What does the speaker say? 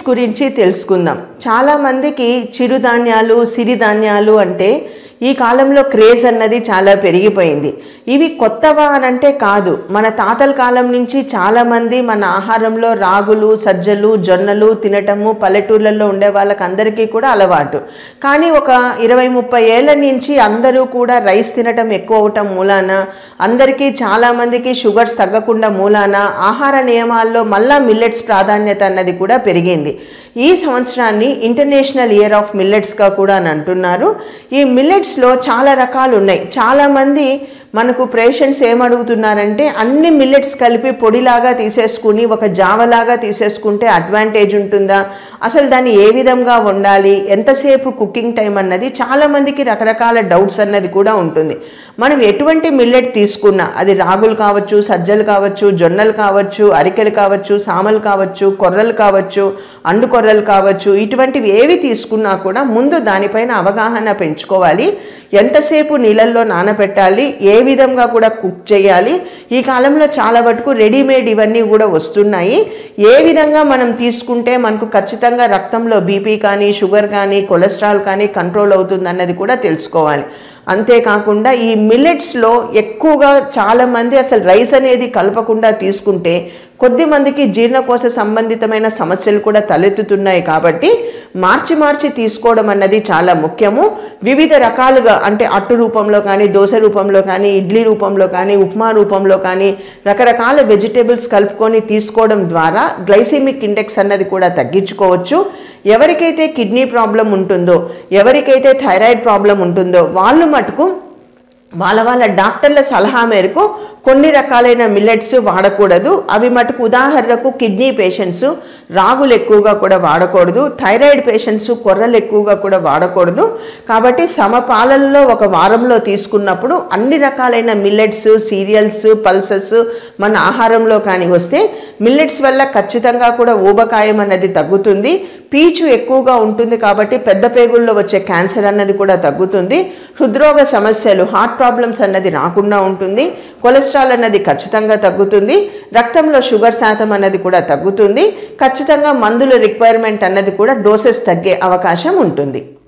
millets గురించి తెలుసుకుందాం చాలామందికి చిరుధాన్యాలు సిరిధాన్యాలు అంటే ఈ కాలంలో క్రేజ్ అన్నది చాలా పెరిగిపోయింది ఇవి కొత్తవా అని అంటే కాదు మన తాతల కాలం నుంచి చాలామంది మన ఆహారంలో రాగులు సజ్జలు జొన్నలు తినటము పల్లెటూర్లలో ఉండే వాళ్ళకందరికీ కూడా అలవాటు కానీ ఒక ఇరవై ముప్పై ఏళ్ళ నుంచి అందరూ కూడా రైస్ తినటం ఎక్కువ అవటం మూలాన అందరికీ చాలామందికి షుగర్స్ తగ్గకుండా మూలాన ఆహార నియమాల్లో మళ్ళా మిల్లెట్స్ ప్రాధాన్యత అన్నది కూడా పెరిగింది ఈ సంవత్సరాన్ని ఇంటర్నేషనల్ ఇయర్ ఆఫ్ మిల్లెట్స్గా కూడా అని అంటున్నారు ఈ మిల్లెట్స్లో చాలా రకాలు ఉన్నాయి చాలామంది మనకు పేషెంట్స్ ఏమడుగుతున్నారంటే అన్ని మిల్లెట్స్ కలిపి పొడిలాగా తీసేసుకుని ఒక జావలాగా తీసేసుకుంటే అడ్వాంటేజ్ ఉంటుందా అసలు దాన్ని ఏ విధంగా వండాలి ఎంతసేపు కుకింగ్ టైం అన్నది చాలామందికి రకరకాల డౌట్స్ అన్నది కూడా ఉంటుంది మనం ఎటువంటి మిల్లెట్ తీసుకున్నా అది రాగులు కావచ్చు సజ్జలు కావచ్చు జొన్నలు కావచ్చు అరికెలు కావచ్చు సామలు కావచ్చు కొర్రలు కావచ్చు అండు కొర్రలు కావచ్చు ఇటువంటివి ఏవి తీసుకున్నా కూడా ముందు దానిపైన అవగాహన పెంచుకోవాలి ఎంతసేపు నీళ్ళల్లో నానబెట్టాలి ఏ విధంగా కూడా కుక్ చేయాలి ఈ కాలంలో చాలా వరకు రెడీమేడ్ ఇవన్నీ కూడా వస్తున్నాయి ఏ విధంగా మనం తీసుకుంటే మనకు ఖచ్చితంగా రక్తంలో బీపీ కానీ షుగర్ కానీ కొలెస్ట్రాల్ కానీ కంట్రోల్ అవుతుంది అన్నది కూడా తెలుసుకోవాలి అంతేకాకుండా ఈ మిల్లెట్స్లో ఎక్కువగా చాలామంది అసలు రైస్ అనేది కలపకుండా తీసుకుంటే కొద్ది మందికి జీర్ణకోశ సంబంధితమైన సమస్యలు కూడా తలెత్తుతున్నాయి కాబట్టి మార్చి మార్చి తీసుకోవడం అన్నది చాలా ముఖ్యము వివిధ రకాలుగా అంటే అట్టు రూపంలో కానీ దోశ రూపంలో కానీ ఇడ్లీ రూపంలో కానీ ఉప్మా రూపంలో కానీ రకరకాల వెజిటేబుల్స్ కలుపుకొని తీసుకోవడం ద్వారా గ్లైసెమిక్ ఇండెక్స్ అన్నది కూడా తగ్గించుకోవచ్చు ఎవరికైతే కిడ్నీ ప్రాబ్లం ఉంటుందో ఎవరికైతే థైరాయిడ్ ప్రాబ్లం ఉంటుందో వాళ్ళు మటుకు వాళ్ళ వాళ్ళ డాక్టర్ల సలహా మేరకు కొన్ని రకాలైన మిల్లెట్స్ వాడకూడదు అవి మటుకు ఉదాహరణకు కిడ్నీ పేషెంట్స్ రాగులు ఎక్కువగా కూడా వాడకూడదు థైరాయిడ్ పేషెంట్స్ కొర్రలు ఎక్కువగా కూడా వాడకూడదు కాబట్టి సమపాలనలో ఒక వారంలో తీసుకున్నప్పుడు అన్ని రకాలైన మిల్లెట్స్ సీరియల్స్ పల్సెస్ మన ఆహారంలో కానీ వస్తే మిల్లెట్స్ వల్ల ఖచ్చితంగా కూడా ఊబకాయం అన్నది తగ్గుతుంది పీచు ఎక్కువగా ఉంటుంది కాబట్టి పెద్ద పేగుల్లో వచ్చే క్యాన్సర్ అన్నది కూడా తగ్గుతుంది హృద్రోగ సమస్యలు హార్ట్ ప్రాబ్లమ్స్ అన్నది రాకుండా ఉంటుంది కొలెస్ట్రాల్ అన్నది ఖచ్చితంగా తగ్గుతుంది రక్తంలో షుగర్ శాతం అన్నది కూడా తగ్గుతుంది ఖచ్చితంగా మందుల రిక్వైర్మెంట్ అన్నది కూడా డోసెస్ తగ్గే అవకాశం ఉంటుంది